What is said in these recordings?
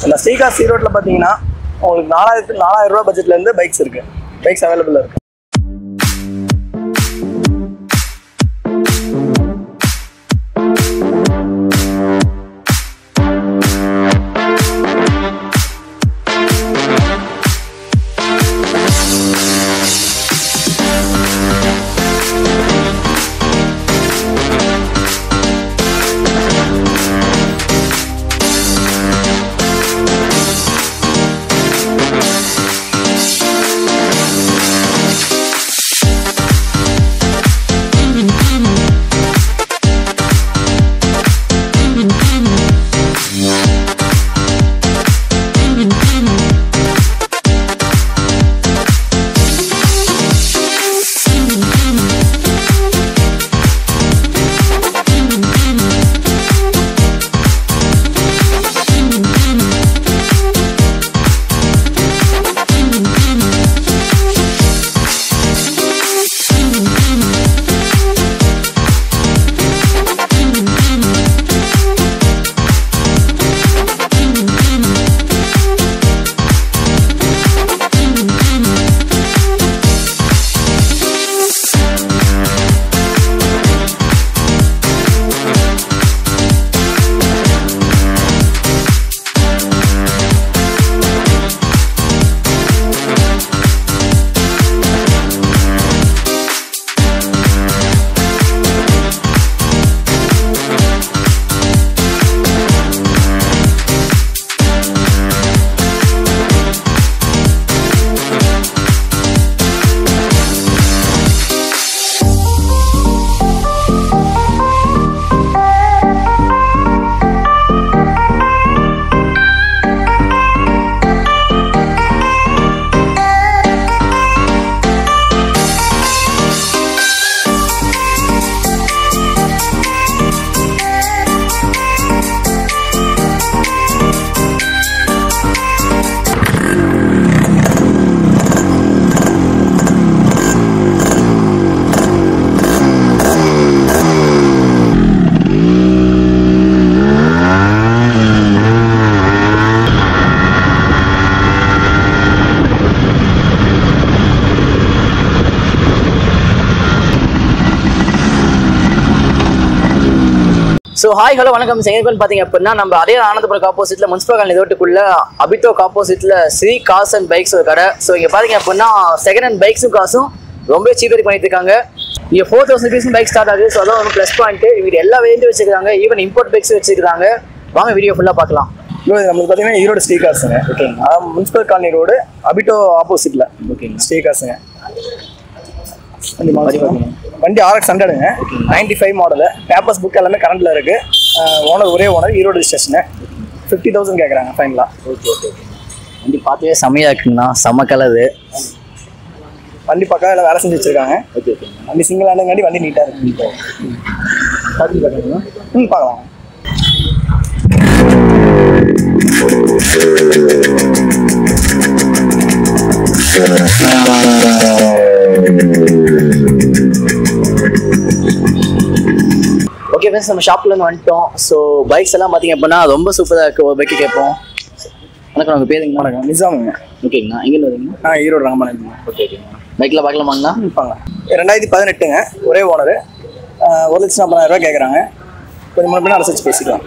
இந்த ஸ்ரீகா ஈரோட்டில் பார்த்தீங்கன்னா உங்களுக்கு நாலாயிரத்து நாலாயிரம் ரூபா பட்ஜெட்லேருந்து பைக்ஸ் இருக்கு பைக்ஸ் அவைலபிளாக இருக்கு ஸோ ஹாய் ஹலோ வணக்கம் செங்கல்பன் பார்த்தீங்க அப்படின்னா நம்ம அதே ஆனந்தபுரம் ஆப்போசிட்ல முன்சிபல் காலனி ரோட்டுக்குள்ள அபிட்டோக் ஆப்போசிட்ல ஸ்ரீ காஸ் அண்ட் பைக்ஸ் ஒரு கடை ஸோ இங்கே பார்த்தீங்க அப்படின்னா செகண்ட் ஹேண்ட் பைக்ஸும் காசும் ரொம்ப சீப்பர் பண்ணிட்டு இருக்காங்க இங்கே four thousand rupees bike start ஆகுது ஸோ அதான் ஒரு ப்ளஸ் பாயிண்ட் இவங்க எல்லா வேரியண்ட்டும் வச்சிருக்காங்க ஈவன் இம்போர்ட் பைக்ஸ் வச்சிருக்காங்க வாங்க வீடியோ ஃபுல்லாக பார்க்கலாம் ப்ரோ இது நம்மளுக்கு பார்த்தீங்கன்னா ஈரோடு ஸ்ரீகாஸுங்க ஓகேங்க அதான் முனிசிபல் காலனி ரோடு அபிட்டோ ஆப்போசிட்டில் ஓகேங்க ஸ்ரீகாஸுங்க வண்டி வண்டி மாடல் வண்டி ஆர்எக்ஸ் ஹண்ட்ரடுங்க ninety five model papers book எல்லாமே கரண்ட்டில் இருக்குது ஓனர் ஒரே owner Erode station fifty thousand கேட்குறாங்க ஃபைனலாக ஓகே ஓகே வண்டி பார்க்கவே செம்மையாக இருக்குங்கண்ணா செம்ம கலரு வண்டி பக்கம் எல்லாம் வேலை செஞ்சு வச்சிருக்காங்க ஓகே ஓகேங்க வண்டி சிங்கிள் ஆண்டுங்காண்டி வண்டி நீட்டாக இருக்கு பார்த்து பார்க்கணுங்களா ம் பார்க்கலாம் ஓகே ஃப்ரெண்ட்ஸ் நம்ம ஷாப்ல இருந்து வந்துட்டோம் ஸோ பைக்ஸ் எல்லாம் பார்த்தீங்க அப்படின்னா ரொம்ப சூப்பராக இருக்கு ஒரு பைக்கு கேட்போம் வணக்கம் உங்கள் பேருங்க வணக்கம் நிஜாமுங்க ஓகேங்கண்ணா எங்கேருந்து வரீங்க ஆ ஈரோடு ரங்கமணன் ஓகே ஓகேங்கண்ணா பைக்கில் பார்க்கலாமாங்கண்ணா இருப்பாங்க ரெண்டாயிரத்தி பதினெட்டுங்க ஒரே ஓனரு ஒரு லட்சம் ஐம்பதாயிரம் ரூபாய் கேட்குறாங்க கொஞ்சம் முன்ன பின்ன அனுசரிச்சு பேசிக்கலாம்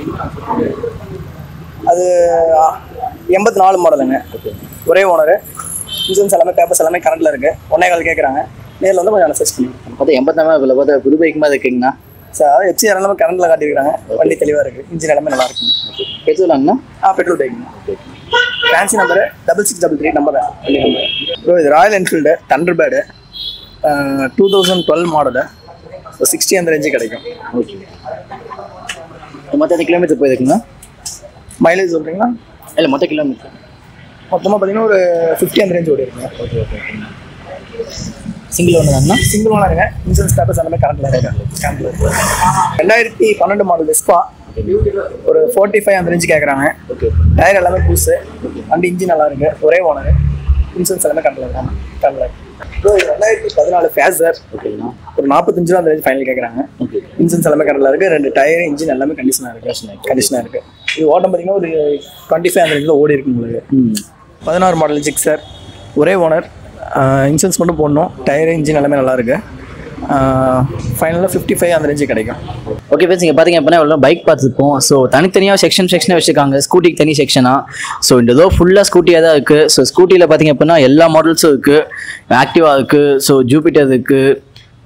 அது எண்பத்தி நாலு மாடலுங்க ஒரே ஓனரு இன்சூரன்ஸ் எல்லாமே பேப்பர்ஸ் எல்லாமே கரண்ட்டில் இருக்குது ஒன்னே கால் கேட்குறாங்க நேரில் வந்து கொஞ்சம் அனுசரிச்சு பண்ணிக்கலாம் பார்த்தா எண்பத்தாம் இதில் பார்த்தா புது பைக் மாதிரி இருக்குங்கண்ணா சார் எஃப்சி எல்லாமே கரண்ட்டில் காட்டியிருக்காங்க வண்டி தெளிவாக இருக்குது இன்ஜின் எல்லாமே நல்லா இருக்குங்க எடுத்துக்கலாங்கண்ணா ஆ பெட்ரோல் பைக்குங்க fancy number double six double three number வண்டி நம்பர் ப்ரோ இது Royal Enfield Thunderbird two thousand twelve model sixty அந்த ரேஞ்சு கிடைக்கும் ஓகே மொத்தம் எத்தனை கிலோமீட்டர் போயிருக்குங்கண்ணா மைலேஜ் சொல்கிறீங்களா இல்லை மொத்த கிலோமீட்டர் மொத்தமாக பார்த்தீங்கன்னா ஒரு ஃபிஃப்டி அந்த ரேஞ்ச் ஓடி இருக்குங்க ஓகே ஓகே சிங்கிள் ஒன்று தாங்கண்ணா சிங்கிள் ஓனருங்க இன்சூரன்ஸ் பேப்பர்ஸ் எல்லாமே கரண்ட்டில் இருக்கு ரெண்டாயிரத்தி பன்னெண்டு மாடல் வெஸ்பா ஒரு ஃபோர்ட்டி ஃபைவ் அந்த ரேஞ்சு கேட்குறாங்க ஓகே டயர் எல்லாமே புதுசு வண்டி இன்ஜின் நல்லா இருக்கு ஒரே ஓனர் இன்சூரன்ஸ் எல்லாமே கரண்டில் இருக்காங்க கரண்டில் ப்ரோ இது ரெண்டாயிரத்தி பதினாலு ஃபேசர் ஓகேங்கண்ணா ஒரு நாற்பத்தஞ்சு ரூபா அந்த ரேஞ்ச் ஃபைனல் கேட்குறாங்க ஓகே இன்சூரன்ஸ் எல்லாமே கரண்டில் இருக்கு ரெண்டு டயர் இன்ஜின் எல்லாமே கண்டிஷனாக இருக்கு கண்டிஷனாக இருக்கு இது ஓட்டம் பார்த்தீங்கன்னா ஒரு டுவெண்ட்டி ஃபைவ் அந்த ரேஞ்சில் ஓடி இருக்கு உங்களுக்கு பதினாறு மாடல் ஜிக்ஸர் ஒரே ஓனர் இன்சூரன்ஸ் மட்டும் போடணும் டயர் இன்ஜின் எல்லாமே நல்லா இருக்கு ஃபைனலாக ஃபிஃப்டி ஃபைவ் அந்த ரேஞ்சு கிடைக்கும் ஓகே ஃப்ரெண்ட்ஸ் இங்கே பார்த்தீங்க அப்படின்னா எவ்வளோ பைக் பார்த்துருப்போம் ஸோ தனித்தனியாக செக்ஷன் செக்ஷனாக வச்சுருக்காங்க ஸ்கூட்டிக்கு தனி செக்ஷனாக ஸோ இந்த இதோ ஃபுல்லாக ஸ்கூட்டியாக தான் இருக்குது ஸோ ஸ்கூட்டியில் பார்த்தீங்க அப்படின்னா எல்லா மாடல்ஸும் இருக்குது ஆக்டிவா இருக்குது ஸோ ஜூபிட்டர் இருக்குது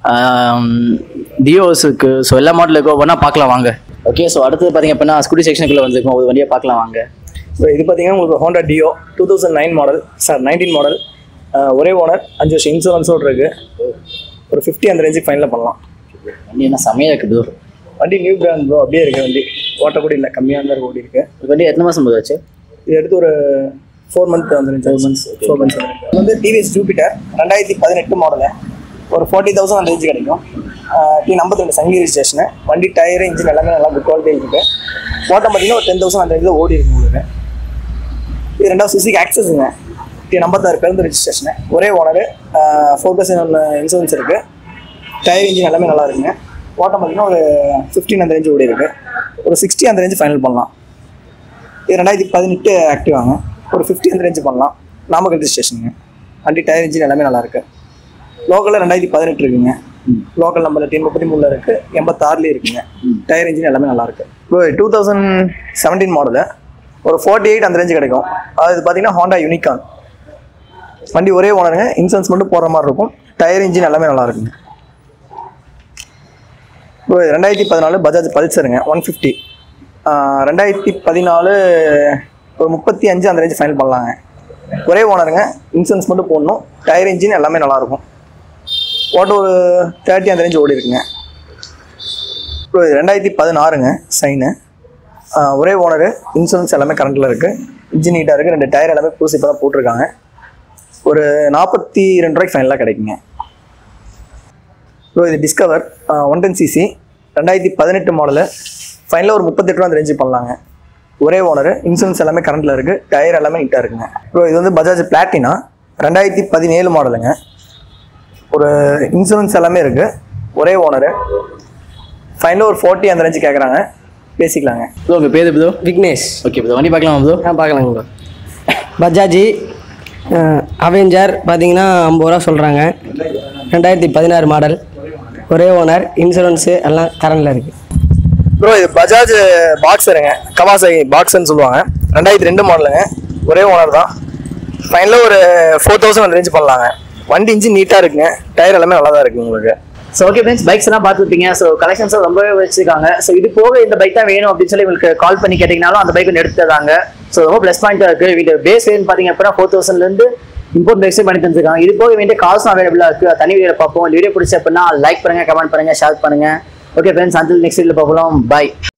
டியோஸ் இருக்குது ஸோ எல்லா மாடலும் இருக்கும் ஒன்றா பார்க்கலாம் வாங்க ஓகே ஸோ அடுத்தது பார்த்தீங்க அப்படின்னா ஸ்கூட்டி செக்ஷனுக்குள்ளே வந்திருக்கோம் ஒரு வண்டியை பார்க்கலாம் வாங்க ஸோ இது பார்த்தீங்கன்னா உங்களுக்கு Honda Dio two thousand nine model sir nineteen model ஒரே ஓனர் அஞ்சு வருஷம் இன்சூரன்ஸோடு இருக்கு ஒரு ஃபிஃப்டி அந்த ரேஞ்சுக்கு ஃபைனலாக பண்ணலாம் வண்டி என்ன செமையாக இருக்குது ப்ரோ வண்டி நியூ பிராண்ட் ப்ரோ அப்படியே இருக்கு வண்டி ஓட்டக்கூட இல்லை கம்மியாக தான் ஓடி இருக்கு வண்டி எத்தனை மாதம் போது ஆச்சு இது எடுத்து ஒரு ஃபோர் மந்த் வந்துருந்துச்சு ஃபோர் மந்த்ஸ் ஃபோர் மந்த்ஸ் இது வந்து டிவிஎஸ் ஜூபிட்டர் ரெண்டாயிரத்தி பதினெட்டு மாடலு ஒரு ஃபார்ட்டி தௌசண்ட் அந்த ரேஞ்சு கிடைக்கும் டி ஐம்பத்தி ரெண்டு சங்கி ஸ்டேஷனு வண்டி டயர் இன்ஜின் எல்லாமே நல்லா குட் குவாலிட்டி இருக்கு ஓட்டம் பார்த்தீங்கன்னா ஒரு டென் தௌசண்ட் அந்த ரேஞ்சில் ஓடி இருக்கு உங்களுக்கு இது ரெண்டாவது சுசிக்கு ஆக்சஸுங்க டி ஐம்பத்தாறு பெருந்து ரெஜிஸ்ட்ரேஷனு ஒரே ஓனர் ஃபோர் பர்சன்ட் இன்சூரன்ஸ் இருக்கு டயர் இன்ஜின் எல்லாமே நல்லா இருக்குங்க ஓட்டம் பார்த்தீங்கன்னா ஒரு ஃபிஃப்டீன் அந்த ரேஞ்சு ஓடி இருக்கு ஒரு சிக்ஸ்டி அந்த ரேஞ்சு ஃபைனல் பண்ணலாம் இது ரெண்டாயிரத்தி பதினெட்டு ஆக்டிவ் ஆங்க ஒரு ஃபிஃப்டி அந்த ரேஞ்சு பண்ணலாம் நாமக்கல் ரெஜிஸ்ட்ரேஷனுங்க வண்டி டயர் இன்ஜின் எல்லாமே நல்லா இருக்கு லோக்கலில் ரெண்டாயிரத்தி பதினெட்டு இருக்குங்க லோக்கல் நம்பரில் டீம் முப்பத்தி மூணில் இருக்கு எண்பத்தாறுலேயும் இருக்குங்க டயர் இன்ஜின் எல்லாமே நல்லா இருக்கு இப்போ டூ தௌசண்ட் செவன்டீன் மாடலு ஒரு ஃபார்ட்டி எயிட் அந்த ரேஞ்சு கிடைக்கும் அது பார்த்தீங்கன்னா ஹாண்டா யூனிகான் வண்டி ஒரே ஓனருங்க இன்சூரன்ஸ் மட்டும் போடுற மாதிரி இருக்கும் டயர் இன்ஜின் எல்லாமே நல்லா இருக்குங்க இப்போ ரெண்டாயிரத்தி பதினாலு பஜாஜ் பல்சருங்க ஒன் ஃபிஃப்டி ரெண்டாயிரத்தி பதினாலு ஒரு முப்பத்தி அஞ்சு அந்த ரேஞ்சு ஃபைனல் பண்ணலாங்க ஒரே ஓனருங்க இன்சூரன்ஸ் மட்டும் போடணும் டயர் இன்ஜின் எல்லாமே நல்லாயிருக்கும் ஓட்டோ ஒரு தேர்ட்டி அந்த ரேஞ்சு ஓடி இருக்குங்க இப்போ இது ரெண்டாயிரத்தி பதினாறுங்க சைனு ஒரே ஓனரு இன்சூரன்ஸ் எல்லாமே கரண்ட்டில் இருக்குது இன்ஜின் நீட்டாக இருக்குது ரெண்டு டயர் எல்லாமே புதுசு இப்போ தான் போட்டிருக்காங்க ஒரு நாற்பத்தி ரெண்டு ரூபாய்க்கு ஃபைனலாக கிடைக்குங்க ஸோ இது டிஸ்கவர் ஒன் டென் சிசி ரெண்டாயிரத்தி பதினெட்டு மாடலு ஃபைனலாக ஒரு முப்பத்தெட்டு ரூபா அந்த ரேஞ்சு பண்ணலாங்க ஒரே ஓனர் இன்சூரன்ஸ் எல்லாமே கரண்ட்டில் இருக்குது டயர் எல்லாமே நீட்டாக இருக்குங்க ப்ரோ இது வந்து பஜாஜ் பிளாட்டினா ரெண்டாயிரத்தி பதினேழு மாடலுங்க ஒரு இன்சூரன்ஸ் எல்லாமே இருக்குது ஒரே ஓனரு ஃபைனலாக ஒரு ஃபார்ட்டி அந்த ரேஞ்சு கேட்குறாங்க பேசிக்கலாங்க ப்ரோ உங்கள் பேர் ப்ரோ விக்னேஷ் ஓகே ப்ரோ வண்டி பார்க்கலாமா ப்ரோ ஆ பார்க்கலாங்க ப்ரோ பஜாஜி அவெஞ்சர் பார்த்தீங்கன்னா ஐம்பது ரூபா சொல்கிறாங்க ரெண்டாயிரத்தி பதினாறு மாடல் ஒரே ஓனர் இன்சூரன்ஸு எல்லாம் கரண்டில் இருக்குது ப்ரோ இது பஜாஜ் பாக்ஸருங்க கவாசாகி பாக்ஸர்னு சொல்லுவாங்க ரெண்டாயிரத்தி ரெண்டு மாடலுங்க ஒரே ஓனர் தான் ஃபைனலாக ஒரு ஃபோர் தௌசண்ட் அந்த ரேஞ்ச் பண்ணலாங்க வண்டி இன்ஜின் நீட்டாக இருக்குங்க டயர் எல்லாமே நல்லா தான் இருக்குது உங்களுக்கு ஸோ ஓகே ஃப்ரெண்ட்ஸ் பைக்ஸ் எல்லாம் பார்த்துருப்பீங்க ஸோ கலெக்ஷன்ஸ் ரொம்பவே வச்சிருக்காங்க ஸோ இது போக இந்த பைக் தான் வேணும் அப்படின்னு சொல்லி உங்களுக்கு கால் பண்ணி கேட்டிங்கனாலும் அந்த பைக் எடுத்து தராங்க ஸோ ரொம்ப ப்ளஸ் பாயிண்டாக இருக்குது வீட்டு பேஸ் ரேஞ்ச் பார்த்தீங்க அப்படின்னா ஃபோர் தௌசண்ட்லேருந்து இம்போர்ட் பைக்ஸே பண்ணி தந்துருக்காங்க இது போக வேண்டிய கால்ஸும் அவைலபிளாக இருக்குது தனி வீடியோ பார்ப்போம் வீடியோ பிடிச்ச அப்படின்னா லைக் பண்ணுங்கள் கமெண்ட் பண்ணுங்கள் ஷேர் பண்ணுங்கள் okay friends until next video பார்க்கலாம் பை